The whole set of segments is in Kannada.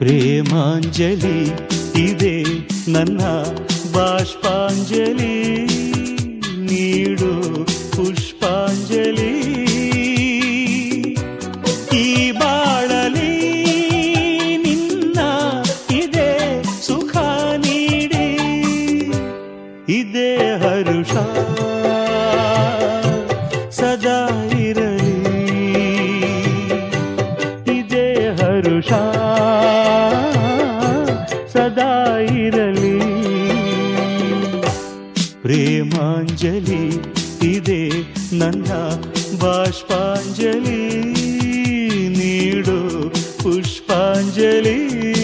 ಪ್ರೇಮಾಂಜಲಿ ಇದೆ ನನ್ನ ಬಾಷ್ಪಾಂಜಲಿ ನೀಡು ಪುಷ್ಪಾಂಜಲಿ ಈ ಬಾಳಲಿ ನಿನ್ನ ಇದೆ ಸುಖ ನೀಡಿ ಇದೇ ಹರುಷ ಸದಾ ಇರಲಿ ಇದೇ ಹರುಷ ಸದಾ ಇರಲಿ ಪ್ರೇಮಾಂಜಲಿ ಇದೆ ನನ್ನ ಬಾಷ್ಪಾಂಜಲಿ ನೀಡು ಪುಷ್ಪಾಂಜಲಿ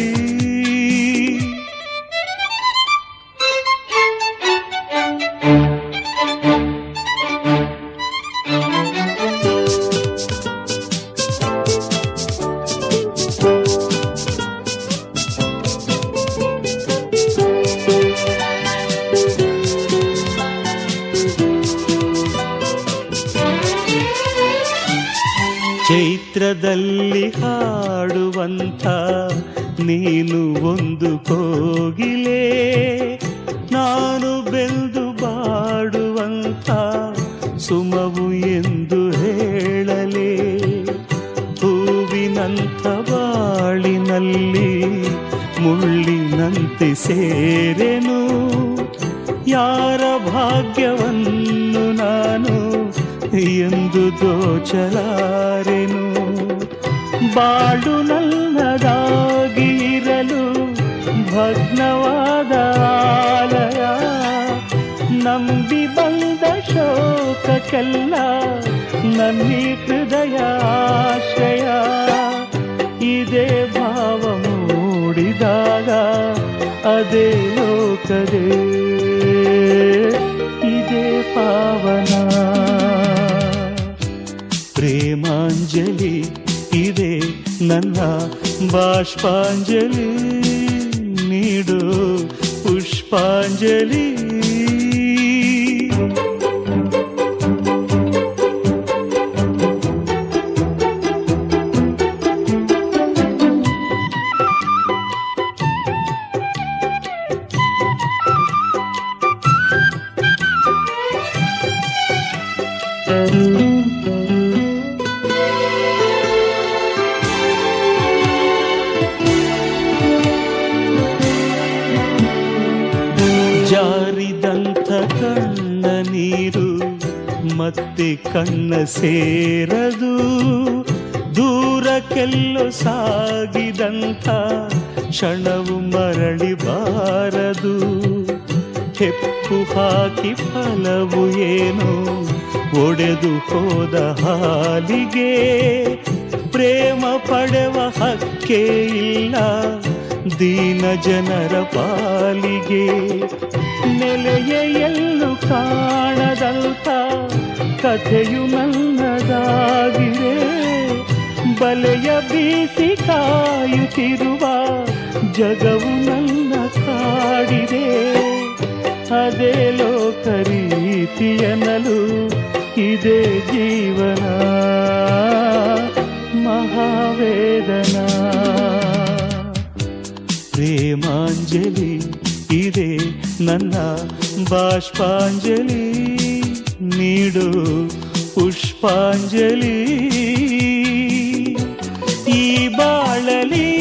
ಚೈತ್ರದಲ್ಲಿ ಹಾಡುವಂಥ ನೀನು ಒಂದು ಕೋಗಿಲೆ ನಾನು ಬೆಂದು ಬಾಡುವಂಥ ಸುಮವು ಎಂದು ಹೇಳಲೇ ಹೂವಿನಂಥ ಬಾಳಿನಲ್ಲಿ ಮುಳ್ಳಿನಂತೆ ಸೇರೆನು ಯಾರ ಭಾಗ್ಯವನ್ನು ನಾನು ಎಂದು ದೋಚಲಾರೆನು ಬಾಳು ನನ್ನದಾಗಿ ಇರಲು ಭಗ್ನವಾದ ಆಲಯ ನಂಬಿ ಬಂದ ಶೋಕಕ್ಕೆಲ್ಲ ನನ್ನಿ ಹೃದಯ ಆಶ್ರಯ ಇದೇ ಭಾವ ಮೂಡಿದಾಗ ಅದೇ ಲೋಕದೇ ಇದೇ ಪಾವನ ಪ್ರೇಮಾಂಜಲಿ ಇದೆ ನನ್ನ ಬಾಷ್ಪಾಂಜಲಿ ನೀಡು ಪುಷ್ಪಾಂಜಲಿ ಜಾರಿದಂಥ ಕಣ್ಣ ನೀರು ಮತ್ತೆ ಕಣ್ಣ ಸೇರದು ದೂರಕ್ಕೆಲ್ಲೋ ಸಾಗಿದಂಥ ಕ್ಷಣವು ಮರಳಿ ಬಾರದು ಹೆಪ್ಪು ಹಾಕಿ ಫಲವು ಏನು ಒಡೆದು ಹೋದ ಹಾಲಿಗೆ ಪ್ರೇಮ ಪಡೆವ ಹಕ್ಕೇ ಇಲ್ಲ ದೀನ ಜನರ ಪಾಲಿಗೆ ನೆಲೆಯ ಎಲ್ಲೂ ಕಾಣದಂತ ಕಥೆಯು ನನ್ನದಾಗಿದೆ ಬಲೆಯ ಬೀಸಿ ಕಾಯುತ್ತಿರುವ ಜಗವು ನನ್ನ ಕಾಡಿದೆ ಅದೇ ಲೋಕ ರೀತಿಯನಲು ಇದೇ ಜೀವನ ಮಹಾವೇದನಾ ಪ್ರೇಮಾಂಜಲಿ ಇದೆ ನನ್ನ ಬಾಷ್ಪಾಂಜಲಿ ನೀಡು ಪುಷ್ಪಾಂಜಲಿ ಈ ಬಾಳಲಿ